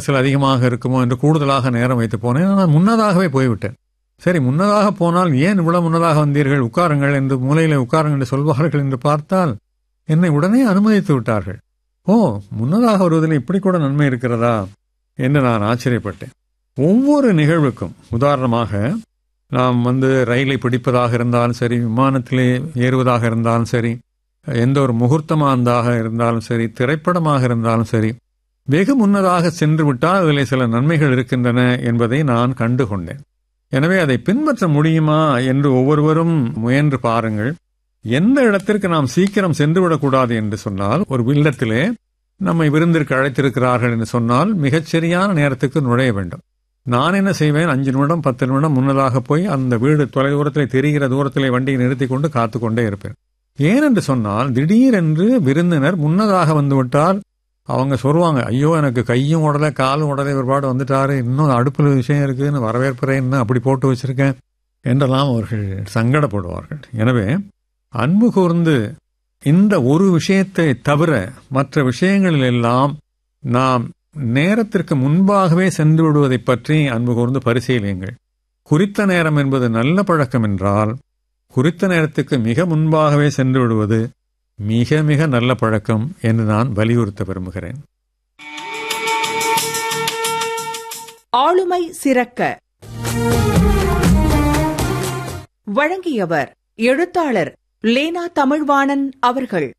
நெரிசல் அதிகமாக இருக்குமோ என்று கூடுதலாக நேரம் வைத்து போனேன் நான் முன்னதாகவே போய்விட்டேன் சரி முன்னதாக போனால் ஏன் இவ்வளவு முன்னதாக வந்தீர்கள் உட்காருங்கள் என்று மூலையில உட்காருங்கள் என்று சொல்வார்கள் என்று பார்த்தால் என்னை உடனே அனுமதித்து விட்டார்கள் ஓ முன்னதாக வருவதில் இப்படி கூட நன்மை இருக்கிறதா என்று நான் ஆச்சரியப்பட்டேன் ஒவ்வொரு நிகழ்வுக்கும் உதாரணமாக நாம் வந்து ரயிலை பிடிப்பதாக இருந்தாலும் சரி விமானத்திலே ஏறுவதாக இருந்தாலும் சரி எந்த ஒரு முகூர்த்தமானதாக இருந்தாலும் சரி திரைப்படமாக இருந்தாலும் சரி வெகு முன்னதாக சென்று விட்டால் அதில் சில நன்மைகள் இருக்கின்றன என்பதை நான் கண்டு கொண்டேன் எனவே அதை பின்பற்ற முடியுமா என்று ஒவ்வொருவரும் முயன்று பாருங்கள் எந்த இடத்திற்கு நாம் சீக்கிரம் சென்று விடக்கூடாது என்று சொன்னால் ஒரு இல்லத்திலே நம்மை விருந்திற்கு அழைத்திருக்கிறார்கள் என்று சொன்னால் மிகச்சரியான நேரத்துக்கு நுழைய வேண்டும் நான் என்ன செய்வேன் அஞ்சு நிமிடம் பத்து நிமிடம் முன்னதாக போய் அந்த வீடு தொலைதூரத்திலே தெரிகிற தூரத்திலே வண்டியை நிறுத்தி கொண்டு காத்து கொண்டே இருப்பேன் ஏனென்று சொன்னால் திடீரென்று விருந்தினர் முன்னதாக வந்துவிட்டால் அவங்க சொல்லுவாங்க ஐயோ எனக்கு கையும் உடல காலும் உடலை ஒருபாடு வந்துட்டாரு இன்னும் அடுப்பில் விஷயம் இருக்குன்னு வரவேற்புறேன் இன்னும் அப்படி போட்டு வச்சிருக்கேன் என்றெல்லாம் அவர்கள் சங்கடப்படுவார்கள் எனவே அன்பு கூர்ந்து இந்த ஒரு விஷயத்தை தவிர மற்ற விஷயங்களில் எல்லாம் நாம் நேரத்திற்கு முன்பாகவே சென்று விடுவதை பற்றி அன்பு கூர்ந்து பரிசீலியுங்கள் குறித்த நேரம் என்பது நல்ல பழக்கம் என்றால் குறித்த நேரத்துக்கு மிக முன்பாகவே சென்று விடுவது மிக மிக நல்ல பழக்கம் என்று நான் வலியுறுத்த விரும்புகிறேன் ஆளுமை சிறக்க வழங்கியவர் எழுத்தாளர் லேனா தமிழ்வாணன் அவர்கள்